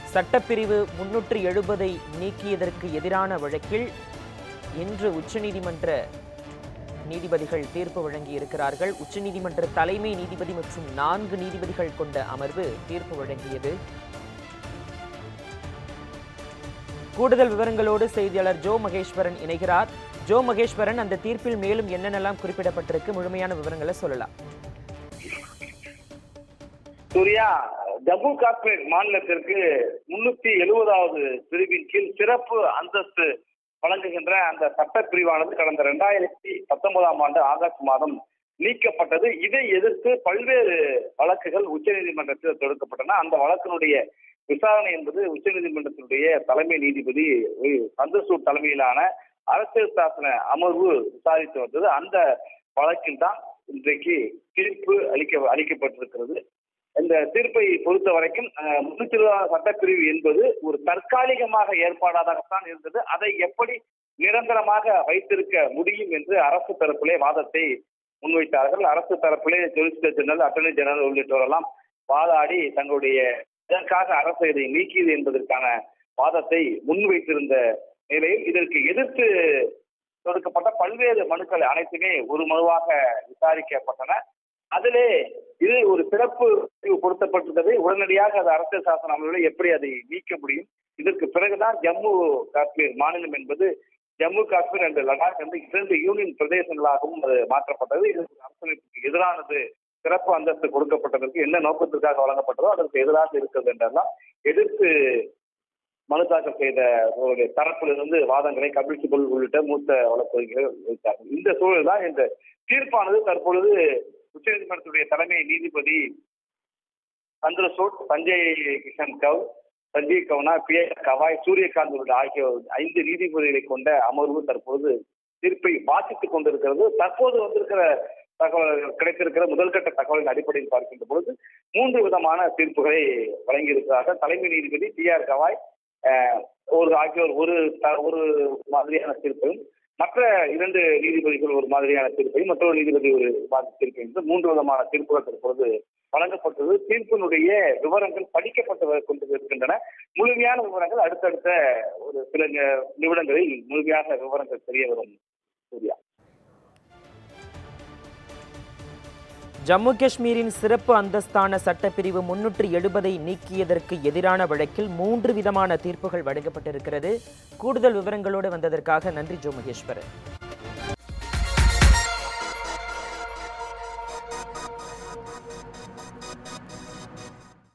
சட்டப்பிரிவு முன்னூற்று எழுபதை நீக்கியதற்கு எதிரான வழக்கில் இன்று உச்சநீதிமன்ற நீதிபதிகள் தீர்ப்பு வழங்கி இருக்கிறார்கள் உச்சநீதிமன்ற தலைமை நீதிபதி மற்றும் நான்கு நீதிபதிகள் கொண்ட அமர்வு தீர்ப்பு வழங்கியது கூடுதல் விவரங்களோடு செய்தியாளர் ஜோ மகேஸ்வரன் இணைகிறார் ஜோ மகேஸ்வரன் அந்த தீர்ப்பில் மேலும் என்னென்னலாம் குறிப்பிடப்பட்டிருக்கு முழுமையான விவரங்களை சொல்லலாம் சூர்யா ஜம்மு காஷ்மீர் மாநிலத்திற்கு முன்னூத்தி எழுபதாவது பிரிவின் கீழ் சிறப்பு அந்தஸ்து வழங்குகின்ற அந்த சட்டப்பிரிவானது கடந்த ரெண்டாயிரத்தி பத்தொன்பதாம் ஆண்டு ஆகஸ்ட் மாதம் நீக்கப்பட்டது இதை எதிர்த்து பல்வேறு வழக்குகள் உச்சநீதிமன்றத்தில் தொடுக்கப்பட்டன அந்த வழக்கினுடைய விசாரணை என்பது உச்சநீதிமன்றத்தினுடைய தலைமை நீதிபதி சந்திரசூட் தலைமையிலான அரசியல் சாசன அமர்வு விசாரித்து வந்தது அந்த வழக்கில் தான் இன்றைக்கு தீர்ப்பு அளிக்க அளிக்கப்பட்டிருக்கிறது இந்த தீர்ப்பை பொறுத்த வரைக்கும் முன்னூத்தி இருபதாம் சட்டப்பிரிவு என்பது ஒரு தற்காலிகமாக ஏற்பாடாகத்தான் இருந்தது அதை எப்படி நிரந்தரமாக வைத்திருக்க முடியும் என்று அரசு தரப்பிலே வாதத்தை முன்வைத்தார்கள் அரசு தரப்பிலே சொலிசிட்டர் ஜெனரல் அட்டர்னி ஜெனரல் உள்ளிட்டோரெல்லாம் வாதாடி தங்களுடைய இதற்காக அரசு இதை நீக்கியது என்பதற்கான வாதத்தை முன்வைத்திருந்த நிலையில் இதற்கு எதிர்த்து தொடுக்கப்பட்ட பல்வேறு மனுக்கள் அனைத்துமே ஒரு மனுவாக விசாரிக்கப்பட்டன அதிலே இது ஒரு சிறப்பு பிரிவு பொருத்தப்பட்டிருந்தது உடனடியாக அது அரசியல் சாசன அமர்வில் எப்படி அதை நீக்க முடியும் இதற்கு பிறகுதான் ஜம்மு காஷ்மீர் மாநிலம் என்பது ஜம்மு காஷ்மீர் அண்ட் லடாக் என்று இரண்டு யூனியன் பிரதேசங்களாகவும் அது மாற்றப்பட்டது இது அரசமைப்புக்கு எதிரானது சிறப்பு அந்தஸ்து கொடுக்கப்பட்டதற்கு என்ன நோக்கத்திற்காக வழங்கப்பட்டதோ அதற்கு எதிராக இருக்கிறது என்றெல்லாம் எதிர்த்து மனு தாக்கல் செய்த ஒரு தரப்பிலிருந்து வாதங்களை கபில் சிபல் உள்ளிட்ட மூத்த வழக்கறிஞர்கள் வைத்தார்கள் இந்த சூழல் தான் இந்த தீர்ப்பானது தற்பொழுது உச்சநீதிமன்றத்துடைய தலைமை நீதிபதி சந்திரசூட் சஞ்சய் கிஷன் கவுல் சஞ்சீவ் கவுனா பி கவாய் சூரியகாந்த் உள்ளிட்ட ஆகிய ஐந்து நீதிபதிகளை கொண்ட அமர்வு தற்போது தீர்ப்பை வாசித்துக் கொண்டிருக்கிறது தற்போது வந்திருக்கிற தகவல் கிடைத்திருக்கிற முதல்கட்ட தகவலின் அடிப்படையில் பார்க்கின்ற பொழுது மூன்று விதமான தீர்ப்புகளை வழங்கியிருக்கிறார்கள் தலைமை நீதிபதி டி ஆர் கவாய் ஒரு ஆகியோர் ஒரு ஒரு மாதிரியான தீர்ப்பையும் மற்ற இரண்டு நீதிபதிகள் ஒரு மாதிரியான தீர்ப்பையும் மற்றொரு நீதிபதி ஒரு தீர்ப்பை என்று மூன்று விதமான தீர்ப்புகள் தற்பொழுது வழங்கப்பட்டது தீர்ப்பினுடைய விவரங்கள் படிக்கப்பட்டு கொண்டு இருக்கின்றன முழுமையான விவரங்கள் அடுத்தடுத்த ஒரு சில நிமிடங்களில் முழுமையான விவரங்கள் தெரிய வரும் சூர்யா ஜம்மு காஷ்மீரின் சிறப்பு அந்தஸ்தான சட்டப்பிரிவு முன்னூற்று எழுபதை நீக்கியதற்கு எதிரான வழக்கில் மூன்று விதமான தீர்ப்புகள் வழங்கப்பட்டிருக்கிறது கூடுதல் விவரங்களோடு வந்ததற்காக நன்றி ஜோ மகேஸ்வரன்